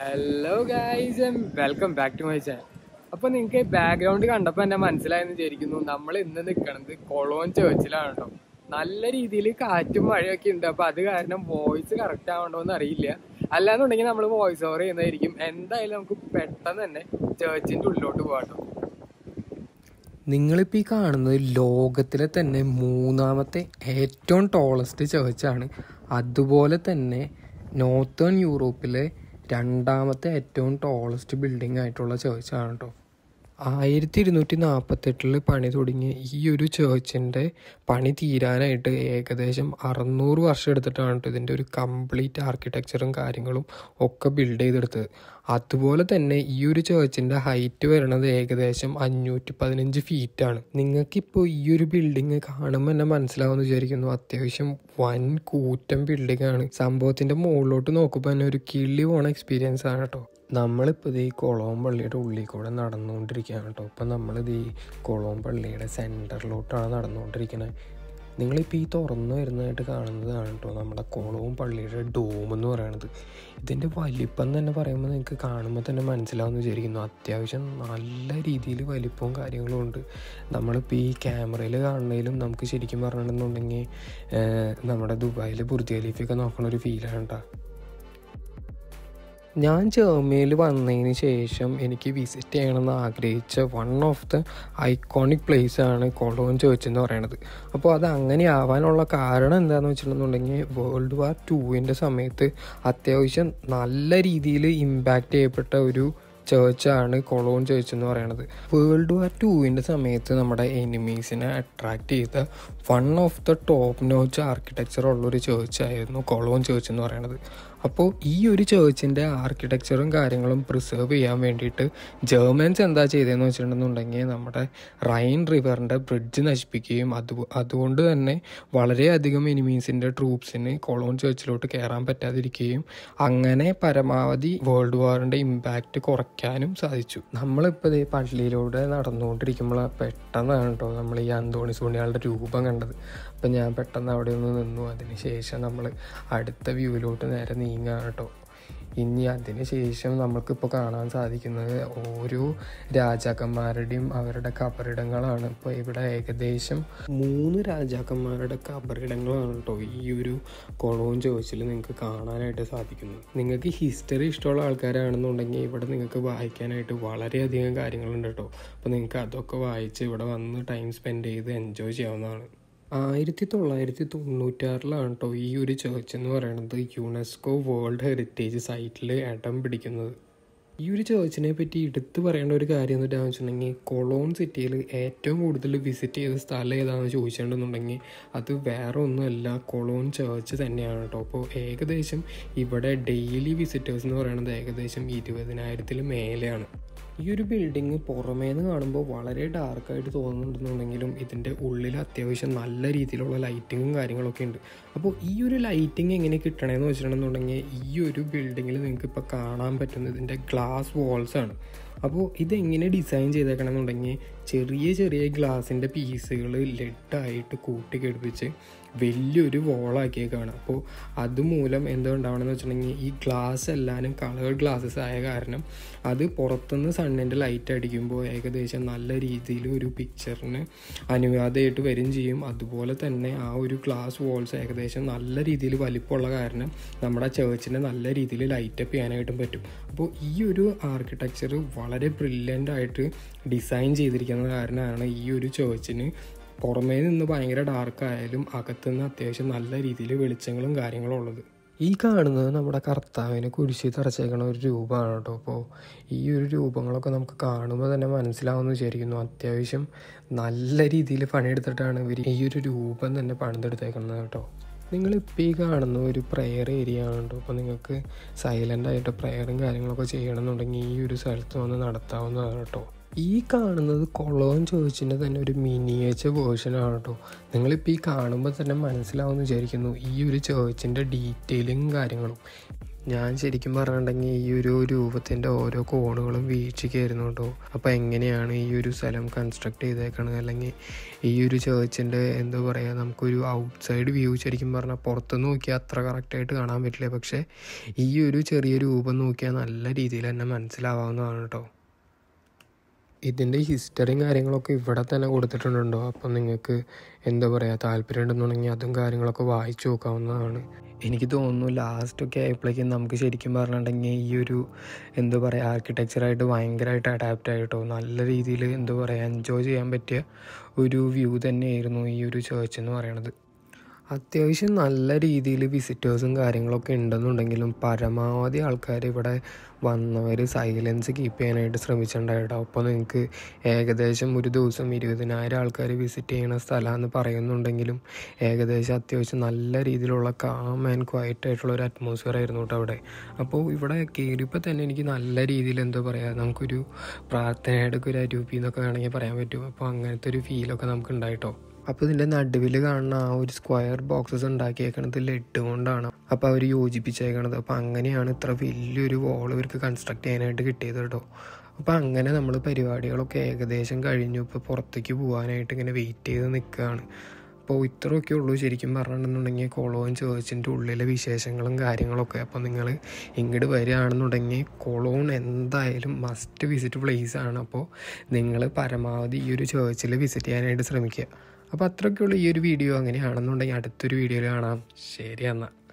hello guys welcome back to my channel അപ്പൊ നിങ്ങൾക്ക് background കണ്ടപ്പോൾ എന്നെ മനസ്സിലായെന്ന് വിചാരിക്കുന്നു നമ്മൾ ഇന്ന് നിൽക്കുന്നത് കൊളോൺ ചേർച്ചിലാണ് കേട്ടോ നല്ല രീതിയിൽ കാറ്റും മഴയൊക്കെ ഉണ്ട് അപ്പൊ അത് കാരണം വോയിസ് കറക്റ്റ് ആവണ്ടോ എന്ന് അറിയില്ല അല്ലാന്നുണ്ടെങ്കിൽ നമ്മൾ വോയിസ് ഓവർ ചെയ്യുന്നതായിരിക്കും എന്തായാലും നമുക്ക് പെട്ടെന്ന് തന്നെ ചേർച്ചിന്റെ ഉള്ളിലോട്ട് പോകാട്ടോ നിങ്ങളിപ്പോൾ ഈ കാണുന്നത് ലോകത്തിലെ തന്നെ മൂന്നാമത്തെ ഏറ്റവും ടോളസ്റ്റ് ചേർച്ചാണ് അതുപോലെ തന്നെ നോർത്തേൺ യൂറോപ്പിലെ രണ്ടാമത്തെ ഏറ്റവും ടോളസ്റ്റ് ബിൽഡിംഗ് ആയിട്ടുള്ള ചേർച്ചാണ് കേട്ടോ ആയിരത്തി ഇരുന്നൂറ്റി നാൽപ്പത്തെട്ടിൽ പണി തുടങ്ങിയ ഈ ഒരു ചേർച്ചിൻ്റെ പണി തീരാനായിട്ട് ഏകദേശം അറുന്നൂറ് വർഷം എടുത്തിട്ടാണ് കേട്ടോ ഇതിൻ്റെ ഒരു കംപ്ലീറ്റ് ആർക്കിടെക്ചറും കാര്യങ്ങളും ഒക്കെ ബിൽഡ് ചെയ്തെടുത്തത് അതുപോലെ തന്നെ ഈ ഒരു ചേർച്ചിൻ്റെ ഹൈറ്റ് വരുന്നത് ഏകദേശം അഞ്ഞൂറ്റി പതിനഞ്ച് ഫീറ്റാണ് നിങ്ങൾക്കിപ്പോൾ ഈ ഒരു ബിൽഡിങ് കാണുമ്പോൾ തന്നെ മനസ്സിലാവുമെന്ന് വിചാരിക്കുന്നു അത്യാവശ്യം വൻ കൂറ്റൻ ബിൽഡിംഗ് ആണ് സംഭവത്തിൻ്റെ മുകളിലോട്ട് നോക്കുമ്പോൾ തന്നെ ഒരു കിള്ളി പോണ എക്സ്പീരിയൻസ് ആണ് കേട്ടോ നമ്മളിപ്പോൾ ഇത് ഈ കുളവും പള്ളിയുടെ ഉള്ളിൽ കൂടെ നടന്നുകൊണ്ടിരിക്കുകയാണ് കേട്ടോ ഇപ്പം നമ്മളിത് ഈ കുളവും പള്ളിയുടെ സെൻറ്ററിലോട്ടാണ് നടന്നുകൊണ്ടിരിക്കുന്നത് നിങ്ങളിപ്പോൾ ഈ തുറന്നു വരുന്നതായിട്ട് കാണുന്നതാണ് കേട്ടോ നമ്മുടെ കുളവും പള്ളിയുടെ ഡോം എന്ന് പറയുന്നത് ഇതിൻ്റെ വലിപ്പം തന്നെ പറയുമ്പോൾ നിങ്ങൾക്ക് കാണുമ്പോൾ തന്നെ മനസ്സിലാവുമെന്ന് വിചാരിക്കുന്നു അത്യാവശ്യം നല്ല രീതിയിൽ വലിപ്പവും കാര്യങ്ങളും ഉണ്ട് നമ്മളിപ്പോൾ ഈ ക്യാമറയിൽ കാണുന്നതിലും നമുക്ക് ശരിക്കും പറഞ്ഞിട്ടുണ്ടെന്നുണ്ടെങ്കിൽ നമ്മുടെ ദുബായിൽ ബുർജ് ഖലീഫയൊക്കെ നോക്കുന്ന ഒരു ഫീലാണ് കേട്ടോ ഞാൻ ജർമ്മനിയിൽ വന്നതിന് ശേഷം എനിക്ക് വിസിറ്റ് ചെയ്യണമെന്ന് ആഗ്രഹിച്ച one of the iconic place ആണ് കൊളോൺ ചേർച്ച് എന്ന് പറയുന്നത് അപ്പോൾ അത് അങ്ങനെ ആവാനുള്ള കാരണം എന്താണെന്ന് വെച്ചിട്ടുണ്ടെന്നുണ്ടെങ്കിൽ വേൾഡ് വാർ ടുവിൻ്റെ സമയത്ത് അത്യാവശ്യം നല്ല രീതിയിൽ ഇമ്പാക്റ്റ് ചെയ്യപ്പെട്ട ഒരു ചേർച്ചാണ് കൊളോൺ ചേർച്ച് എന്ന് പറയുന്നത് വേൾഡ് വാർ ടുവിൻ്റെ സമയത്ത് നമ്മുടെ എനിമീസിനെ അട്രാക്ട് ചെയ്ത one of the top notch architecture ഉള്ളൊരു ചേർച്ചായിരുന്നു കൊളോൺ ചേർച്ച് എന്ന് പറയുന്നത് അപ്പോൾ ഈ ഒരു ചേർച്ചിൻ്റെ ആർക്കിടെക്ചറും കാര്യങ്ങളും പ്രിസർവ് ചെയ്യാൻ വേണ്ടിയിട്ട് ജർമ്മൻസ് എന്താ ചെയ്തതെന്ന് വെച്ചിട്ടുണ്ടെന്നുണ്ടെങ്കിൽ നമ്മുടെ റൈൻ റിവറിൻ്റെ ബ്രിഡ്ജ് നശിപ്പിക്കുകയും അത് അതുകൊണ്ട് തന്നെ വളരെയധികം എനിമീസിൻ്റെ ട്രൂപ്സിന് കൊളോൺ ചേർച്ചിലോട്ട് കയറാൻ പറ്റാതിരിക്കുകയും അങ്ങനെ പരമാവധി വേൾഡ് വാറിൻ്റെ ഇമ്പാക്റ്റ് കുറയ്ക്കാനും സാധിച്ചു നമ്മളിപ്പോൾ ഈ പള്ളിയിലൂടെ നടന്നുകൊണ്ടിരിക്കുമ്പോൾ പെട്ടെന്നാണ് കേട്ടോ നമ്മൾ ഈ അന്തോണി സൂണിയാളുടെ രൂപം കണ്ടത് അപ്പം ഞാൻ പെട്ടെന്ന് അവിടെ ഒന്ന് നിന്നു അതിന് ശേഷം നമ്മൾ അടുത്ത വ്യൂവിലോട്ട് നേരെ നീങ്ങുകയാണ് കേട്ടോ ഇനി അതിന് ശേഷം നമുക്കിപ്പോൾ കാണാൻ സാധിക്കുന്നത് ഓരോ രാജാക്കന്മാരുടെയും അവരുടെ കബറിടങ്ങളാണ് ഇപ്പോൾ ഇവിടെ ഏകദേശം മൂന്ന് രാജാക്കന്മാരുടെ കബറിടങ്ങളാണ് കേട്ടോ ഈ ഒരു കൊളവും ചോദിച്ചിൽ നിങ്ങൾക്ക് കാണാനായിട്ട് സാധിക്കുന്നത് നിങ്ങൾക്ക് ഹിസ്റ്ററി ഇഷ്ടമുള്ള ആൾക്കാരാണെന്നുണ്ടെങ്കിൽ ഇവിടെ നിങ്ങൾക്ക് വായിക്കാനായിട്ട് വളരെയധികം കാര്യങ്ങളുണ്ട് കേട്ടോ അപ്പോൾ നിങ്ങൾക്ക് അതൊക്കെ വായിച്ച് ഇവിടെ വന്ന് ടൈം സ്പെൻഡ് ചെയ്ത് എൻജോയ് ചെയ്യാവുന്നതാണ് ആയിരത്തി തൊള്ളായിരത്തി തൊണ്ണൂറ്റാറിലാണ് കേട്ടോ ഈ ഒരു ചേർച്ച് എന്ന് പറയുന്നത് യുനെസ്കോ വേൾഡ് ഹെറിറ്റേജ് സൈറ്റിൽ ഇടം പിടിക്കുന്നത് ഈ ഒരു ചേർച്ചിനെ പറ്റി എടുത്തു പറയേണ്ട ഒരു കാര്യം എന്താണെന്ന് വെച്ചിട്ടുണ്ടെങ്കിൽ കൊളോൺ സിറ്റിയിൽ ഏറ്റവും കൂടുതൽ വിസിറ്റ് ചെയ്ത സ്ഥലം ഏതാണെന്ന് ചോദിച്ചിട്ടുണ്ടെന്നുണ്ടെങ്കിൽ അത് വേറെ ഒന്നുമല്ല കൊളോൺ ചേർച്ച് തന്നെയാണ് കേട്ടോ അപ്പോൾ ഏകദേശം ഇവിടെ ഡെയിലി വിസിറ്റേഴ്സ് എന്ന് പറയുന്നത് ഏകദേശം ഇരുപതിനായിരത്തിൽ മേലെയാണ് ഈ ഒരു ബിൽഡിങ് പുറമേ നിന്ന് കാണുമ്പോൾ വളരെ ഡാർക്കായിട്ട് തോന്നുന്നുണ്ടെന്നുണ്ടെങ്കിലും ഇതിൻ്റെ ഉള്ളിൽ അത്യാവശ്യം നല്ല രീതിയിലുള്ള ലൈറ്റിങ്ങും കാര്യങ്ങളൊക്കെ ഉണ്ട് അപ്പോൾ ഈ ഒരു ലൈറ്റിംഗ് എങ്ങനെ കിട്ടണമെന്ന് വെച്ചിട്ടുണ്ടെന്നുണ്ടെങ്കിൽ ഈ ഒരു ബിൽഡിങ്ങിൽ നിങ്ങൾക്ക് ഇപ്പോൾ കാണാൻ പറ്റുന്നത് ഇതിൻ്റെ ഗ്ലാസ് വാൾസ് ആണ് അപ്പോൾ ഇതെങ്ങനെ ഡിസൈൻ ചെയ്തേക്കണമെന്നുണ്ടെങ്കിൽ ചെറിയ ചെറിയ ഗ്ലാസിൻ്റെ പീസുകൾ ലെഡായിട്ട് കൂട്ടിക്കെടുപ്പിച്ച് വലിയൊരു വോളാക്കിയേക്കാണ് അപ്പോൾ അതുമൂലം എന്താ ഉണ്ടാവണമെന്ന് വെച്ചിട്ടുണ്ടെങ്കിൽ ഈ ഗ്ലാസ് എല്ലാവരും കളേർഡ് ഗ്ലാസ്സസ് ആയ കാരണം അത് പുറത്തുനിന്ന് സണ്ണിൻ്റെ ലൈറ്റ് അടിക്കുമ്പോൾ ഏകദേശം നല്ല രീതിയിൽ ഒരു പിക്ചറിന് അനുവാദമായിട്ട് വരും ചെയ്യും അതുപോലെ തന്നെ ആ ഒരു ഗ്ലാസ് വാൾസ് ഏകദേശം നല്ല രീതിയിൽ വലിപ്പമുള്ള കാരണം നമ്മുടെ ചേർച്ചിനെ നല്ല രീതിയിൽ ലൈറ്റപ്പ് ചെയ്യാനായിട്ടും പറ്റും അപ്പോൾ ഈ ഒരു ആർക്കിടെക്ചർ വളരെ ബ്രില്യൻ്റ് ആയിട്ട് ഡിസൈൻ ചെയ്തിരിക്കുന്ന കാരണമാണ് ഈ ഒരു ചേർച്ചിന് പുറമേ നിന്ന് ഭയങ്കര ഡാർക്കായാലും അകത്തുനിന്ന് അത്യാവശ്യം നല്ല രീതിയിൽ വെളിച്ചങ്ങളും കാര്യങ്ങളും ഉള്ളത് ഈ കാണുന്നത് നമ്മുടെ കർത്താവിനെ കുരിശി തറച്ചേക്കണ ഒരു രൂപമാണ് കേട്ടോ അപ്പോൾ ഈ ഒരു രൂപങ്ങളൊക്കെ നമുക്ക് കാണുമ്പോൾ തന്നെ മനസ്സിലാവുമെന്ന് വിചാരിക്കുന്നു അത്യാവശ്യം നല്ല രീതിയിൽ പണിയെടുത്തിട്ടാണ് ഇവർ ഈ ഒരു രൂപം തന്നെ പണിതെടുത്തേക്കുന്നത് കേട്ടോ നിങ്ങളിപ്പോൾ ഈ കാണുന്ന ഒരു പ്രെയർ ഏരിയ ആണ് കേട്ടോ അപ്പോൾ നിങ്ങൾക്ക് സൈലൻ്റ് ആയിട്ട് പ്രെയറും കാര്യങ്ങളൊക്കെ ചെയ്യണമെന്നുണ്ടെങ്കിൽ ഈ ഒരു സ്ഥലത്ത് വന്ന് നടത്താവുന്നതാണ് കേട്ടോ ഈ കാണുന്നത് കൊളോൺ ചോദിച്ചിൻ്റെ തന്നെ ഒരു മിനിയേച്ചർ വേർഷനാണ് കേട്ടോ നിങ്ങളിപ്പോൾ ഈ കാണുമ്പോൾ തന്നെ മനസ്സിലാവുമെന്ന് വിചാരിക്കുന്നു ഈ ഒരു ചേർച്ചിൻ്റെ ഡീറ്റെയിലിങ്ങും കാര്യങ്ങളും ഞാൻ ശരിക്കും പറഞ്ഞിട്ടുണ്ടെങ്കിൽ ഈ ഒരു രൂപത്തിൻ്റെ ഓരോ കോണുകളും വീഴ്ചയ്ക്കായിരുന്നു കേട്ടോ അപ്പോൾ എങ്ങനെയാണ് ഈ ഒരു സ്ഥലം കൺസ്ട്രക്ട് ചെയ്തേക്കണത് അല്ലെങ്കിൽ ഈ ഒരു ചേർച്ചിൻ്റെ എന്താ പറയുക നമുക്കൊരു ഔട്ട്സൈഡ് വ്യൂ ശരിക്കും പറഞ്ഞാൽ പുറത്ത് നോക്കിയാൽ അത്ര കറക്റ്റായിട്ട് കാണാൻ പറ്റില്ല പക്ഷേ ഈ ഒരു ചെറിയ രൂപം നോക്കിയാൽ നല്ല രീതിയിൽ തന്നെ മനസ്സിലാവാവുന്നതാണ് കേട്ടോ ഇതിൻ്റെ ഹിസ്റ്ററിയും കാര്യങ്ങളൊക്കെ ഇവിടെ തന്നെ കൊടുത്തിട്ടുണ്ടോ അപ്പോൾ നിങ്ങൾക്ക് എന്താ പറയുക താല്പര്യം ഉണ്ടെന്നുണ്ടെങ്കിൽ അതും കാര്യങ്ങളൊക്കെ വായിച്ചു നോക്കാവുന്നതാണ് എനിക്ക് തോന്നുന്നു ലാസ്റ്റൊക്കെ ആയപ്പോഴേക്കും നമുക്ക് ശരിക്കും പറഞ്ഞിട്ടുണ്ടെങ്കിൽ ഈ ഒരു എന്താ പറയുക ആർക്കിടെക്ചറായിട്ട് ഭയങ്കരമായിട്ട് അഡാപ്റ്റ് ആയിട്ടോ നല്ല രീതിയിൽ എന്താ പറയുക എൻജോയ് ചെയ്യാൻ പറ്റിയ ഒരു വ്യൂ തന്നെയായിരുന്നു ഈ ഒരു ചേർച്ച് എന്ന് പറയണത് അത്യാവശ്യം നല്ല രീതിയിൽ വിസിറ്റേഴ്സും കാര്യങ്ങളൊക്കെ ഉണ്ടെന്നുണ്ടെങ്കിലും പരമാവധി ആൾക്കാർ ഇവിടെ വന്നവർ സൈലൻസ് കീപ്പ് ചെയ്യാനായിട്ട് ശ്രമിച്ചിട്ടുണ്ടായിട്ടോ അപ്പോൾ നിങ്ങൾക്ക് ഏകദേശം ഒരു ദിവസം ഇരുപതിനായിരം ആൾക്കാർ വിസിറ്റ് ചെയ്യുന്ന സ്ഥലമാണെന്ന് പറയുന്നുണ്ടെങ്കിലും ഏകദേശം അത്യാവശ്യം നല്ല രീതിയിലുള്ള കാം ആൻഡ് ക്വയറ്റ് ആയിട്ടുള്ള ഒരു അറ്റ്മോസ്ഫിയർ ആയിരുന്നു കേട്ടോ അവിടെ അപ്പോൾ ഇവിടെ കയറിയപ്പോൾ തന്നെ എനിക്ക് നല്ല രീതിയിൽ എന്താ പറയുക നമുക്കൊരു പ്രാർത്ഥനയുടെ ഒരു അരൂപി എന്നൊക്കെ വേണമെങ്കിൽ പറയാൻ പറ്റും അപ്പോൾ അങ്ങനത്തെ ഒരു ഫീലൊക്കെ നമുക്ക് ഉണ്ടായിട്ടോ അപ്പോൾ ഇതിൻ്റെ നടുവിൽ കാണുന്ന ആ ഒരു സ്ക്വയർ ബോക്സസ് ഉണ്ടാക്കിയേക്കണത് ലെഡ് കൊണ്ടാണ് അപ്പോൾ അവർ യോജിപ്പിച്ചേക്കണത് അപ്പോൾ അങ്ങനെയാണ് ഇത്ര വലിയൊരു വോൾ ഇവർക്ക് കൺസ്ട്രക്ട് ചെയ്യാനായിട്ട് കിട്ടിയത് കേട്ടോ അപ്പോൾ അങ്ങനെ നമ്മൾ പരിപാടികളൊക്കെ ഏകദേശം കഴിഞ്ഞു ഇപ്പോൾ പുറത്തേക്ക് പോകാനായിട്ട് ഇങ്ങനെ വെയിറ്റ് ചെയ്ത് നിൽക്കുകയാണ് അപ്പോൾ ഇത്രയൊക്കെ ഉള്ളൂ ശരിക്കും പറഞ്ഞിട്ടുണ്ടെന്നുണ്ടെങ്കിൽ കോളോൻ ചേർച്ചിൻ്റെ ഉള്ളിലെ വിശേഷങ്ങളും കാര്യങ്ങളൊക്കെ അപ്പോൾ നിങ്ങൾ ഇങ്ങോട്ട് വരികയാണെന്നുണ്ടെങ്കിൽ കോളോൺ എന്തായാലും മസ്റ്റ് വിസിറ്റ് പ്ലേസ് ആണ് അപ്പോൾ നിങ്ങൾ പരമാവധി ഈ ഒരു ചേർച്ചിൽ വിസിറ്റ് ചെയ്യാനായിട്ട് ശ്രമിക്കുക അപ്പോൾ അത്രയൊക്കെയുള്ള ഈ ഒരു വീഡിയോ അങ്ങനെയാണെന്നുണ്ടെങ്കിൽ അടുത്തൊരു വീഡിയോയിൽ കാണാം ശരി എന്നാൽ